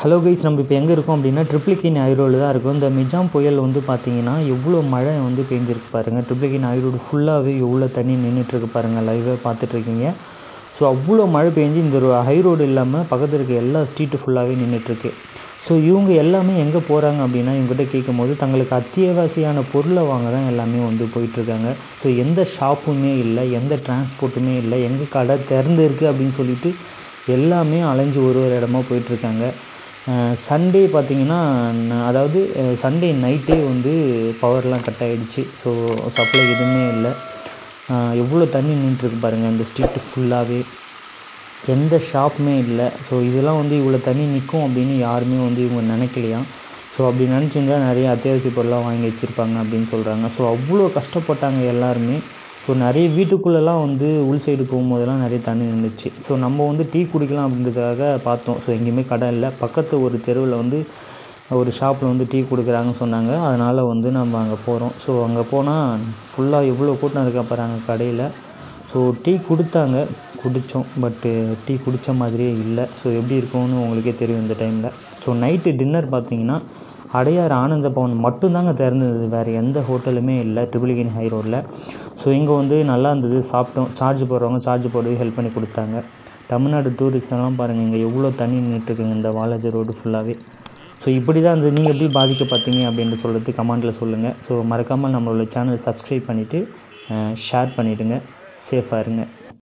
hello guys நம்ம இப்போ எங்கே இருக்கோம் அப்படின்னா ட்ரிப்ளிகின் ஐரோடு தான் இருக்கும் இந்த மிஜாம் புயல் வந்து பார்த்தீங்கன்னா எவ்வளோ மழை வந்து பெஞ்சிருக்கு பாருங்கள் ட்ரிப்ளிகின் ஐரோடு ஃபுல்லாகவே எவ்வளோ தண்ணி நின்றுட்டுருக்கு பாருங்கள் லைவாக பார்த்துட்ருக்கீங்க ஸோ அவ்வளோ மழை பெஞ்சு இந்த ஒரு ஹை ரோடு இல்லாமல் பக்கத்தில் இருக்க எல்லா ஸ்ட்ரீட்டு ஃபுல்லாகவே நின்றுட்டுருக்கு ஸோ இவங்க எல்லாமே எங்கே போகிறாங்க அப்படின்னா இவங்ககிட்ட கேட்கும் போது தங்களுக்கு அத்தியாவசியான பொருளை வாங்க தான் எல்லாமே வந்து போயிட்டுருக்காங்க ஸோ எந்த ஷாப்புமே இல்லை எந்த டிரான்ஸ்போர்ட்டுமே இல்லை எங்கே கடை திறந்து இருக்குது அப்படின்னு சொல்லிட்டு எல்லாமே அலைஞ்சு ஒரு ஒரு இடமா போயிட்டுருக்காங்க சண்டே பார்த்தீங்கன்னா ந- அதாவது சண்டே நைட்டே வந்து பவர்லாம் கட் ஆகிடுச்சு ஸோ சப்ளை எதுவுமே இல்லை அஹ் எவ்வளோ தண்ணி நின்றுருக்கு பாருங்கள் இந்த ஸ்ட்ரீட்டு ஃபுல்லாகவே எந்த ஷாப்புமே இல்லை ஸோ இதெல்லாம் வந்து இவ்வளோ தண்ணி நிற்கும் அப்படின்னு யாருமே வந்து இவங்க நினைக்கலையாம் ஸோ அப்படி நினச்சிருந்தா நிறைய அத்தியாவசிய பொருளாக வாங்கி வச்சுருப்பாங்க அப்படின்னு சொல்கிறாங்க ஸோ அவ்வளோ கஷ்டப்பட்டாங்க எல்லாருமே ஸோ நிறைய வீட்டுக்குள்ளெல்லாம் வந்து உள் சைடு போகும்போதெல்லாம் நிறைய தண்ணி நின்றுச்சு ஸோ நம்ம வந்து டீ குடிக்கலாம் அப்படின்றதுக்காக பார்த்தோம் ஸோ எங்கேயுமே கடை இல்லை பக்கத்து ஒரு தெருவில் வந்து ஒரு ஷாப்பில் வந்து டீ கொடுக்குறாங்கன்னு சொன்னாங்க அதனால் வந்து நம்ம அங்கே போகிறோம் ஸோ அங்கே போனால் ஃபுல்லாக எவ்வளோ கூட்டம் இருக்கா பாருங்க கடையில் ஸோ டீ கொடுத்தாங்க குடித்தோம் பட்டு டீ குடித்த மாதிரியே இல்லை ஸோ எப்படி இருக்கும்னு உங்களுக்கே தெரியும் இந்த டைமில் ஸோ நைட்டு டின்னர் பார்த்தீங்கன்னா அடையார் ஆனந்த பவன் மட்டும்தாங்க திறந்தது வேறு எந்த ஹோட்டலுமே இல்லை ட்ரிபிளிகின் ஹை ரோட்டில் ஸோ இங்கே வந்து நல்லா இருந்தது சாப்பிட்டோம் சார்ஜ் போடுறவங்க சார்ஜ் போடவே ஹெல்ப் பண்ணி கொடுத்தாங்க தமிழ்நாடு டூரிஸ்ட் எல்லாம் பாருங்கள் இங்கே எவ்வளோ தண்ணி நின்றுட்டுருக்குங்க இந்த வாலாஜி ரோடு ஃபுல்லாகவே ஸோ இப்படி தான் இருந்தது நீங்கள் எப்படி பாதிக்கப்பட்டீங்க அப்படின்னு சொல்லிட்டு கமெண்ட்டில் சொல்லுங்கள் ஸோ மறக்காமல் நம்மளோட சேனல் சப்ஸ்கிரைப் பண்ணிவிட்டு ஷேர் பண்ணிவிடுங்க சேஃபாக இருங்க